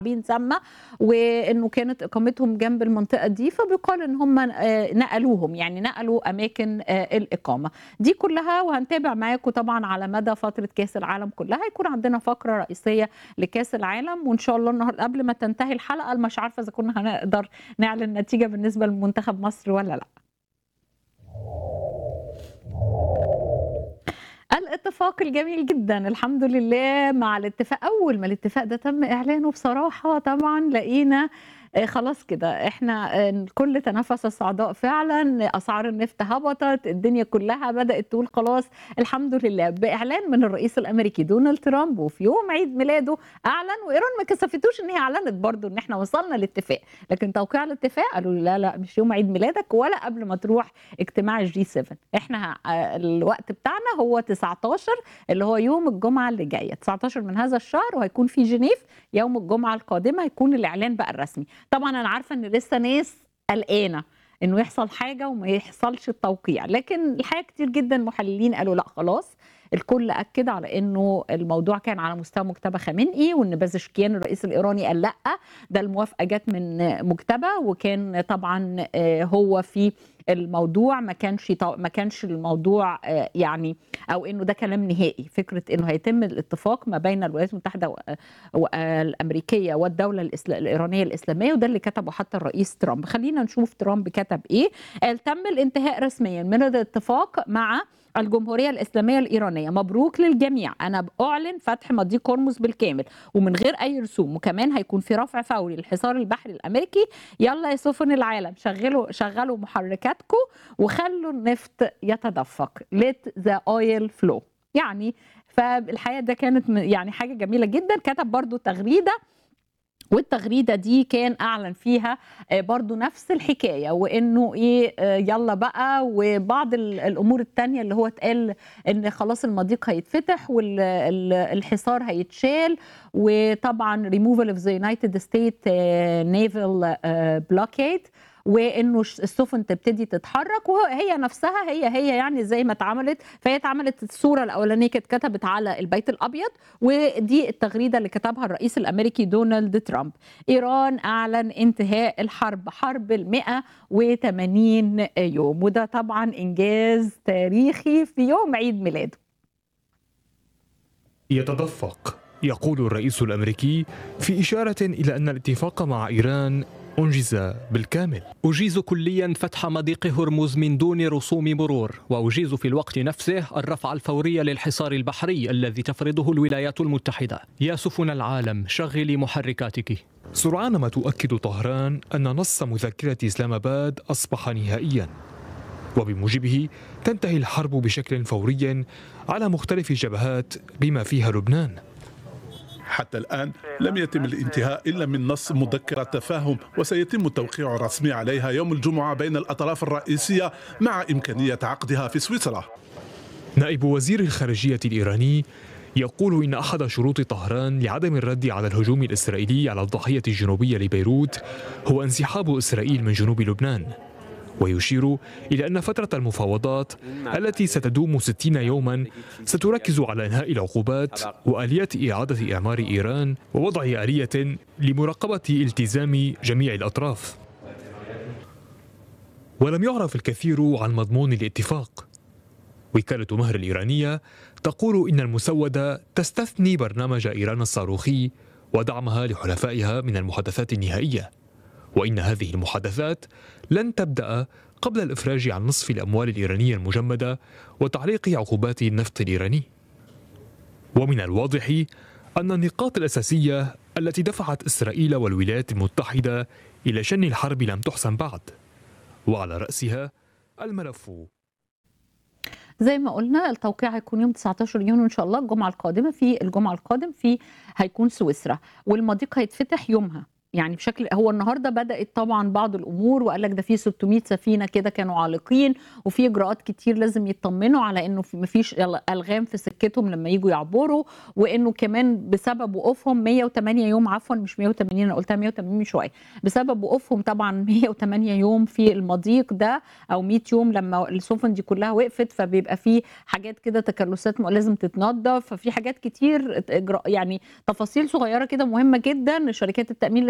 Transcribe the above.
عاملين سامة وانه كانت اقامتهم جنب المنطقه دي فبيقال ان هم آه، نقلوهم يعني نقلوا اماكن آه، الاقامه دي كلها وهنتابع معاكم طبعا على مدى فتره كاس العالم كلها هيكون عندنا فقره رئيسيه لكاس العالم وان شاء الله النهارده قبل ما تنتهي الحلقه مش عارفه اذا كنا هنقدر نعلن نتيجه بالنسبه لمنتخب مصر ولا لا الاتفاق الجميل جدا الحمد لله مع الاتفاق اول ما الاتفاق ده تم اعلانه بصراحه طبعا لقينا آه، خلاص كده احنا آه، الكل تنفس الصعداء فعلا اسعار النفط هبطت الدنيا كلها بدات تقول خلاص الحمد لله باعلان من الرئيس الامريكي دونالد ترامب وفي يوم عيد ميلاده اعلن وايران ما كسفتوش ان هي اعلنت برضو ان احنا وصلنا لاتفاق لكن توقيع الاتفاق قالوا لا لا مش يوم عيد ميلادك ولا قبل ما تروح اجتماع الجي 7 احنا ه- آه، الوقت بتاعنا هو 19 اللي هو يوم الجمعه اللي جايه 19 من هذا الشهر وهيكون في جنيف يوم الجمعه القادمه هيكون الاعلان بقى الرسمي طبعا انا عارفه ان لسه ناس قلقانه انه يحصل حاجه وما يحصلش التوقيع لكن الحقيقه كتير جدا محللين قالوا لا خلاص الكل اكد على انه الموضوع كان على مستوى مجتبى خامنئي وان بازشكيان الرئيس الايراني قال لا ده الموافقه جت من مجتبى وكان طبعا آه، هو في الموضوع ما كانش طو- ما كانش الموضوع آه، يعني او انه ده كلام نهائي فكره انه هيتم الاتفاق ما بين الولايات المتحده و- والامريكيه والدوله الإسلا- الايرانيه الاسلاميه وده اللي كتبه حتى الرئيس ترامب خلينا نشوف ترامب كتب ايه قال تم الانتهاء رسميا من الاتفاق مع الجمهورية الإسلامية الإيرانية مبروك للجميع أنا أعلن فتح مضيق هرمز بالكامل ومن غير أي رسوم وكمان هيكون في رفع فوري للحصار البحري الأمريكي يلا يا سفن العالم شغلوا شغلوا محركاتكم وخلوا النفط يتدفق let the oil flow يعني فالحقيقة ده كانت م- يعني حاجة جميلة جدا كتب برضو تغريدة والتغريده دي كان اعلن فيها آه، برضو نفس الحكايه وانه ايه آه، يلا بقى وبعض ال- الامور التانية اللي هو اتقال ان خلاص المضيق هيتفتح والحصار هيتشال وطبعا removal of the United States آه، naval آه، blockade وانه ش- السفن تبتدي تتحرك وهي نفسها هي هي يعني زي ما اتعملت فهي اتعملت الصوره الاولانيه كانت اتكتبت على البيت الابيض ودي التغريده اللي كتبها الرئيس الامريكي دونالد ترامب ايران اعلن انتهاء الحرب حرب ال 180 يوم وده طبعا انجاز تاريخي في يوم عيد ميلاده يتدفق يقول الرئيس الامريكي في اشاره الى ان الاتفاق مع ايران انجز بالكامل أجيز كليا فتح مضيق هرمز من دون رسوم مرور وأجيز في الوقت نفسه الرفع الفوري للحصار البحري الذي تفرضه الولايات المتحدة يا سفن العالم شغلي محركاتك سرعان ما تؤكد طهران ان نص مذكره اسلام اباد اصبح نهائيا وبموجبه تنتهي الحرب بشكل فوري على مختلف الجبهات بما فيها لبنان حتى الآن لم يتم الانتهاء إلا من نص مذكرة تفاهم وسيتم التوقيع الرسمي عليها يوم الجمعة بين الأطراف الرئيسية مع إمكانية عقدها في سويسرا نائب وزير الخارجية الإيراني يقول إن أحد شروط طهران لعدم الرد على الهجوم الإسرائيلي على الضاحية الجنوبية لبيروت هو انسحاب إسرائيل من جنوب لبنان ويشير إلى أن فترة المفاوضات التي ستدوم 60 يوما ستركز على إنهاء العقوبات وآليات إعادة إعمار إيران ووضع آلية لمراقبة التزام جميع الأطراف ولم يعرف الكثير عن مضمون الاتفاق وكالة مهر الإيرانية تقول إن المسودة تستثني برنامج إيران الصاروخي ودعمها لحلفائها من المحادثات النهائية وإن هذه المحادثات لن تبدأ قبل الإفراج عن نصف الأموال الإيرانية المجمدة وتعليق عقوبات النفط الإيراني ومن الواضح أن النقاط الأساسية التي دفعت إسرائيل والولايات المتحدة إلى شن الحرب لم تحسم بعد وعلى رأسها الملف زي ما قلنا التوقيع هيكون يوم 19 يونيو ان شاء الله الجمعه القادمه في الجمعه القادم في هيكون سويسرا والمضيق هيتفتح يومها يعني بشكل هو النهارده بدات طبعا بعض الامور وقال لك ده في 600 سفينه كده كانوا عالقين وفي اجراءات كتير لازم يطمنوا على انه في- مفيش الغام في سكتهم لما يجوا يعبروا وانه كمان بسبب وقوفهم 108 يوم عفوا مش 180 انا قلتها 180 من شويه بسبب وقوفهم طبعا 108 يوم في المضيق ده او 100 يوم لما السفن دي كلها وقفت فبيبقى في حاجات كده تكلسات م- لازم تتنظف ففي حاجات كتير اجراء يعني تفاصيل صغيره كده مهمه جدا شركات التامين